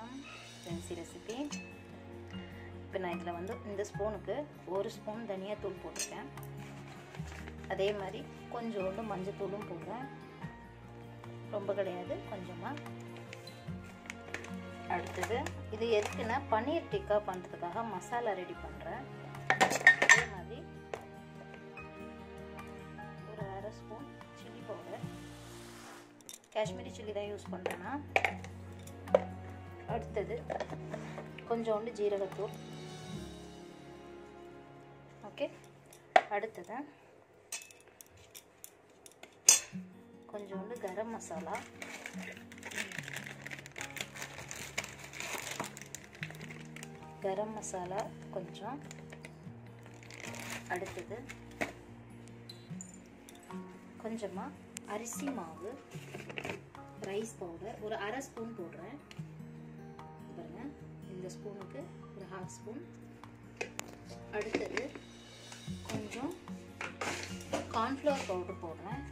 வணக்கம் gen Z recipe இப்போ நான் இதில் வந்து இந்த ஸ்பூனுக்கு ஒரு ஸ்பூன் தனியாத்தூள் போட்டிருக்கேன் அதே மாதிரி கொஞ்சோண்டு மஞ்சத்தூளும் போடுறேன் ரொம்ப கிடையாது கொஞ்சமாக அடுத்தது இது எதுக்குன்னா பன்னீர் டிக்கா பண்ணுறதுக்காக மசாலா ரெடி பண்ணுறேன் அதே மாதிரி ஒரு அரை spoon chilli powder Kashmiri chilli தான் யூஸ் பண்ணுறேன்னா அடுத்தது கொஞ்சோண்டு ஜீரகத்தூள் ஓகே அடுத்தது கொஞ்சோண்டு கரம் மசாலா கரம் மசாலா கொஞ்சம் அடுத்தது கொஞ்சமாக அரிசி மாவு ரைஸ் பவுடர் ஒரு அரை ஸ்பூன் போடுறேன் பாருங்க இந்த ஸ்பூனுக்கு ஒரு ஹாஃப் ஸ்பூன் அடுத்தது கொஞ்சம் கார்ன்ஃப்ளவர் பவுடர் போடுறேன்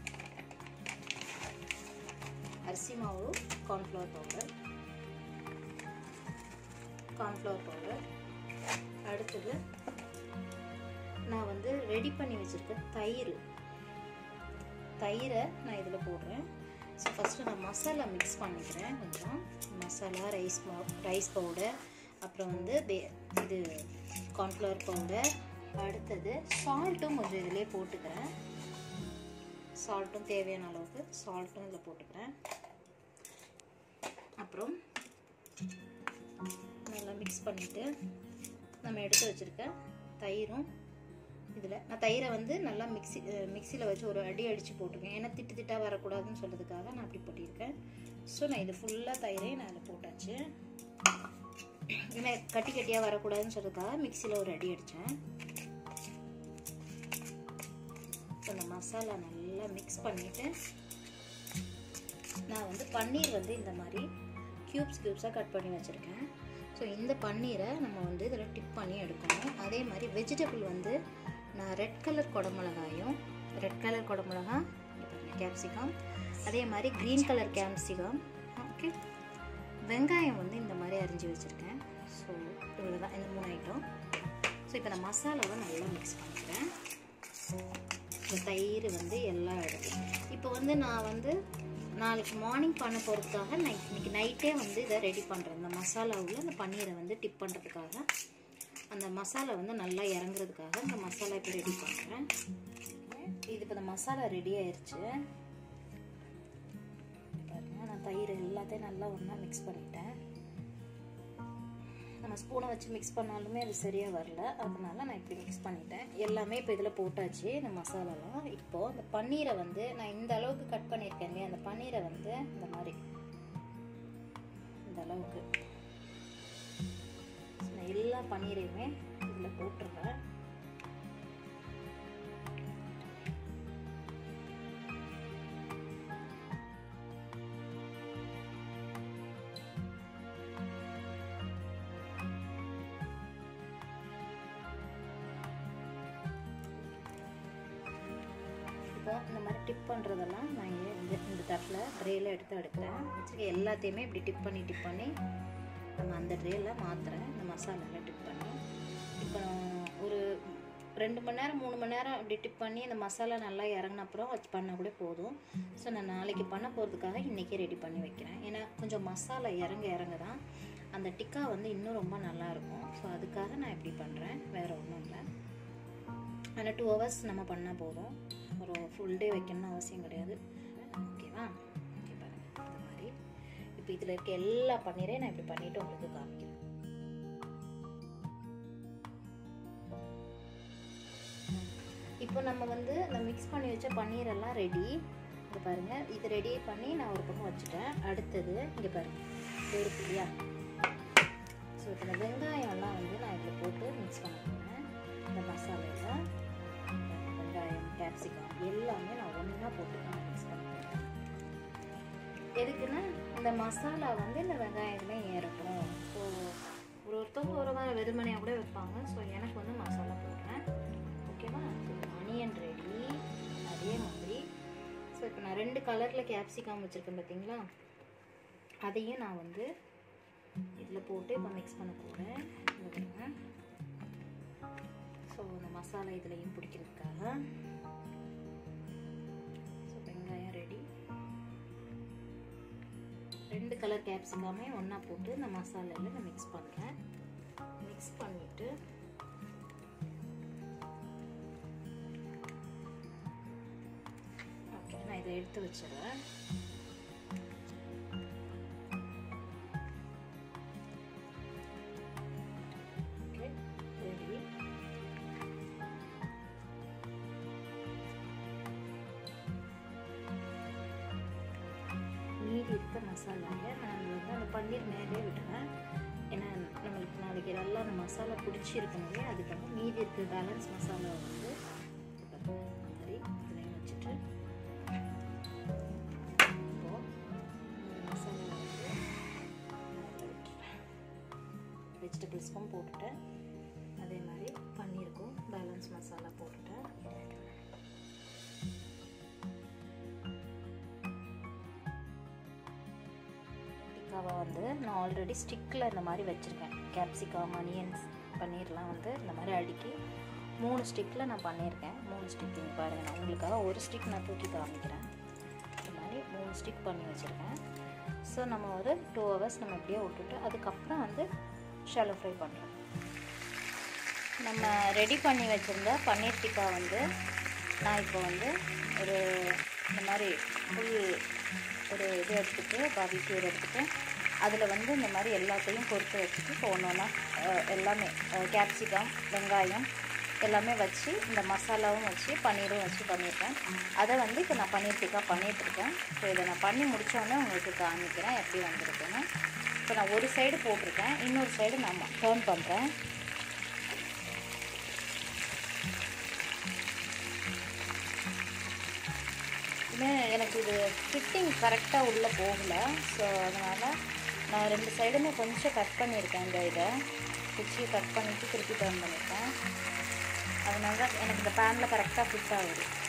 அரிசி மாவு கார்ன்ஃப்ளவர் பவுடர் கார்ன்ஃப்ளவர் பவுடர் அடுத்தது நான் வந்து ரெடி பண்ணி வச்சுருக்க தயிர் தயிரை நான் இதில் போடுறேன் ஸோ ஃபஸ்ட்டு நான் மசாலா மிக்ஸ் பண்ணிக்கிறேன் கொஞ்சம் மசாலா ரைஸ் ரைஸ் பவுடர் அப்புறம் வந்து பே இது கார்ன்ஃப்ளவர் பவுடர் அடுத்தது சால்ட்டும் கொஞ்சம் இதிலே போட்டுக்கிறேன் சால்ட்டும் தேவையான அளவுக்கு சால்ட்டும் இதில் போட்டுக்கிறேன் அப்புறம் நல்லா மிக்ஸ் பண்ணிவிட்டு நம்ம எடுத்து வச்சுருக்க தயிரும் இதில் நான் தயிரை வந்து நல்லா மிக்சி மிக்சியில் வச்சு ஒரு அடி அடித்து போட்டிருக்கேன் ஏன்னா திட்டு திட்டாக வரக்கூடாதுன்னு சொல்கிறதுக்காக நான் அப்படி போட்டிருக்கேன் ஸோ நான் இது ஃபுல்லாக தயிரையும் நான் அதில் போட்டாச்சு ஏன்னா கட்டி கட்டியாக வரக்கூடாதுன்னு சொல்கிறதுக்காக மிக்சியில் ஒரு அடி அடித்தேன் அந்த மசாலா நல்லா மிக்ஸ் பண்ணிவிட்டு நான் வந்து பன்னீர் வந்து இந்த மாதிரி க்யூப்ஸ் க்யூப்ஸாக கட் பண்ணி வச்சுருக்கேன் ஸோ இந்த பன்னீரை நம்ம வந்து இதில் டிப் பண்ணி எடுக்கணும் அதே மாதிரி வெஜிடபிள் வந்து நான் ரெட் கலர் குடமிளகாயும் ரெட் கலர் குடமிளகா கேப்சிகம் அதே மாதிரி க்ரீன் கலர் கேப்சிகம் ஓகே வெங்காயம் வந்து இந்த மாதிரி அரிஞ்சு வச்சுருக்கேன் ஸோ இவ்வளோ தான் இந்த மூணு ஐட்டம் ஸோ இப்போ நான் மசாலாவை நல்லா மிக்ஸ் பண்ணிக்கிறேன் இந்த தயிர் வந்து எல்லா இடத்துலையும் இப்போ வந்து நான் வந்து நாளைக்கு மார்னிங் பண்ண போகிறதுக்காக நான் இன்னைக்கு நைட்டே வந்து இதை ரெடி பண்ணுறேன் இந்த மசாலாவில் இந்த பன்னீரை வந்து டிப் பண்ணுறதுக்காக அந்த மசாலா வந்து நல்லா இறங்குறதுக்காக இந்த மசாலா இப்போ ரெடி பண்ணுறேன் இது இப்போ இந்த மசாலா ரெடி ஆயிடுச்சு பாருங்க நான் தயிர் எல்லாத்தையும் நல்லா ஒன்றா மிக்ஸ் பண்ணிட்டேன் நம்ம ஸ்பூனை வச்சு மிக்ஸ் பண்ணாலுமே அது சரியாக வரல அதனால நான் இப்படி மிக்ஸ் பண்ணிட்டேன் எல்லாமே இப்போ இதில் போட்டாச்சு இந்த மசாலாலாம் இப்போது இந்த பன்னீரை வந்து நான் இந்த அளவுக்கு கட் பண்ணியிருக்கேன் இல்லையா அந்த பன்னீரை வந்து இந்த மாதிரி இந்த அளவுக்கு நான் எல்லா பன்னீரையுமே இதில் போட்டுருவேன் இப்போ இந்த மாதிரி டிப் பண்ணுறதெல்லாம் நான் இங்கே இந்த இந்த தட்டில் ட்ரேயில் எடுத்து எடுக்கிறேன் வச்சுருக்க எல்லாத்தையுமே இப்படி டிப் பண்ணி டிப் பண்ணி நம்ம அந்த ட்ரேயில் மாற்றுறேன் இந்த மசாலாவில் டிப் பண்ணி இப்போ ஒரு ரெண்டு மணி நேரம் மூணு மணி நேரம் அப்படி டிப் பண்ணி இந்த மசாலா நல்லா இறங்கின அப்புறம் வச்சு பண்ணால் கூட போதும் ஸோ நான் நாளைக்கு பண்ண போகிறதுக்காக இன்றைக்கே ரெடி பண்ணி வைக்கிறேன் ஏன்னா கொஞ்சம் மசாலா இறங்க இறங்க தான் அந்த டிக்கா வந்து இன்னும் ரொம்ப நல்லாயிருக்கும் ஸோ அதுக்காக நான் இப்படி பண்ணுறேன் வேறு ஒன்றும் இல்லை ஆனால் டூ ஹவர்ஸ் நம்ம பண்ணால் போதும் ஒரு ஃபுல் டே வைக்கணும்னு அவசியம் கிடையாது ஓகேவா ஓகே பாருங்கள் இந்த மாதிரி இப்போ இதில் இருக்க எல்லா பன்னீரையும் நான் இப்படி பண்ணிவிட்டு உங்களுக்கு காமிக்கிறேன் இப்போ நம்ம வந்து இந்த மிக்ஸ் பண்ணி வச்ச பன்னீரெல்லாம் ரெடி இங்கே பாருங்கள் இது ரெடி பண்ணி நான் ஒரு பக்கம் வச்சுட்டேன் அடுத்தது இங்கே பாருங்கள் இது இருக்கு இல்லையா ஸோ இப்போ இந்த வெங்காயம்லாம் வந்து நான் இதில் போட்டு மிக்ஸ் பண்ண போகிறேன் இந்த மசாலையில் வெங்காயம் கேப்சிகம் எல்லாமே நான் ஒன்றா போட்டு நான் மிக்ஸ் பண்ண போகிறேன் எதுக்குன்னா இந்த மசாலா வந்து இந்த வெங்காயத்துலேயே ஏறணும் ஸோ ஒரு ஒருத்தவங்க ஒரு மாதிரி வெறுமனையாக கூட வைப்பாங்க ஸோ எனக்கு வந்து மசாலா போடுறேன் ஓகேவா அனியன் ரெடி அதே மாதிரி ஸோ இப்போ நான் ரெண்டு கலரில் கேப்சிகம் வச்சுருக்கேன் பார்த்தீங்களா அதையும் நான் வந்து இதில் போட்டு இப்போ மிக்ஸ் பண்ண போகிறேன் இங்கே பாருங்க ஸோ இந்த மசாலா இதுலேயும் பிடிக்கிறதுக்காக ஸோ வெங்காயம் ரெடி ரெண்டு கலர் கேப்சிகாமே ஒன்றா போட்டு இந்த மசாலாவில் நான் மிக்ஸ் பண்ணுறேன் மிக்ஸ் பண்ணிவிட்டு ஓகே நான் இதை எடுத்து வச்சிடுறேன் ஓகே ரெடி மீதி இருக்க மசாலாவை நான் வந்து அந்த பன்னீர் மேலே விடுறேன் ஏன்னா நம்மளுக்கு நாளைக்கு நல்லா அந்த மசாலா பிடிச்சிருக்கணுமே அதுக்காக மீதி இருக்க பேலன்ஸ் மசாலா வந்து இந்த மாதிரி இதுலையும் வச்சுட்டு இப்போ இந்த மசாலா வந்து வெஜிடபிள்ஸ்க்கும் போட்டுட்டேன் அதே மாதிரி பன்னீருக்கும் பேலன்ஸ் மசாலா போட்டுட்டேன் டிக்காவை வந்து நான் ஆல்ரெடி ஸ்டிக்கில் இந்த மாதிரி வச்சுருக்கேன் கேப்சிகம் அனியன்ஸ் பன்னீர்லாம் வந்து இந்த மாதிரி அடுக்கி மூணு ஸ்டிக்கில் நான் பண்ணியிருக்கேன் மூணு ஸ்டிக் இங்கே பாருங்கள் நான் உங்களுக்காக ஒரு ஸ்டிக் நான் தூக்கி காமிக்கிறேன் இந்த மாதிரி மூணு ஸ்டிக் பண்ணி வச்சுருக்கேன் ஸோ நம்ம ஒரு டூ ஹவர்ஸ் நம்ம எப்படியோ விட்டுட்டு அதுக்கப்புறம் வந்து ஷாலோ ஃப்ரை பண்ணுறோம் நம்ம ரெடி பண்ணி வச்சுருந்த பன்னீர் டிக்கா வந்து நான் இப்போ வந்து ஒரு இந்த மாதிரி ஃபுல் ஒரு இது எடுத்துகிட்டு பாபிக்யூர் எடுத்துகிட்டு அதில் வந்து இந்த மாதிரி எல்லாத்தையும் பொறுத்து வச்சுட்டு இப்போ ஒன்று ஒன்றா எல்லாமே கேப்சிகம் வெங்காயம் எல்லாமே வச்சு இந்த மசாலாவும் வச்சு பன்னீரும் வச்சு பண்ணியிருக்கேன் அதை வந்து இப்போ நான் பன்னீர் டிக்கா பண்ணிகிட்ருக்கேன் ஸோ இதை நான் பண்ணி முடித்தோடனே உங்களுக்கு காமிக்கிறேன் எப்படி வந்திருக்குன்னு இப்போ நான் ஒரு சைடு போட்டிருக்கேன் இன்னொரு சைடு நான் டேர்ன் பண்ணுறேன் இன்னும் எனக்கு இது ஃபிட்டிங் கரெக்டாக உள்ளே போகலை ஸோ அதனால் நான் ரெண்டு சைடுமே கொஞ்சம் கட் பண்ணியிருக்கேன் இந்த இதை குச்சியை கட் பண்ணிவிட்டு திருப்பி டர்ன் பண்ணியிருக்கேன் அதனால தான் எனக்கு இந்த பேனில் கரெக்டாக ஃபிட் ஆகுது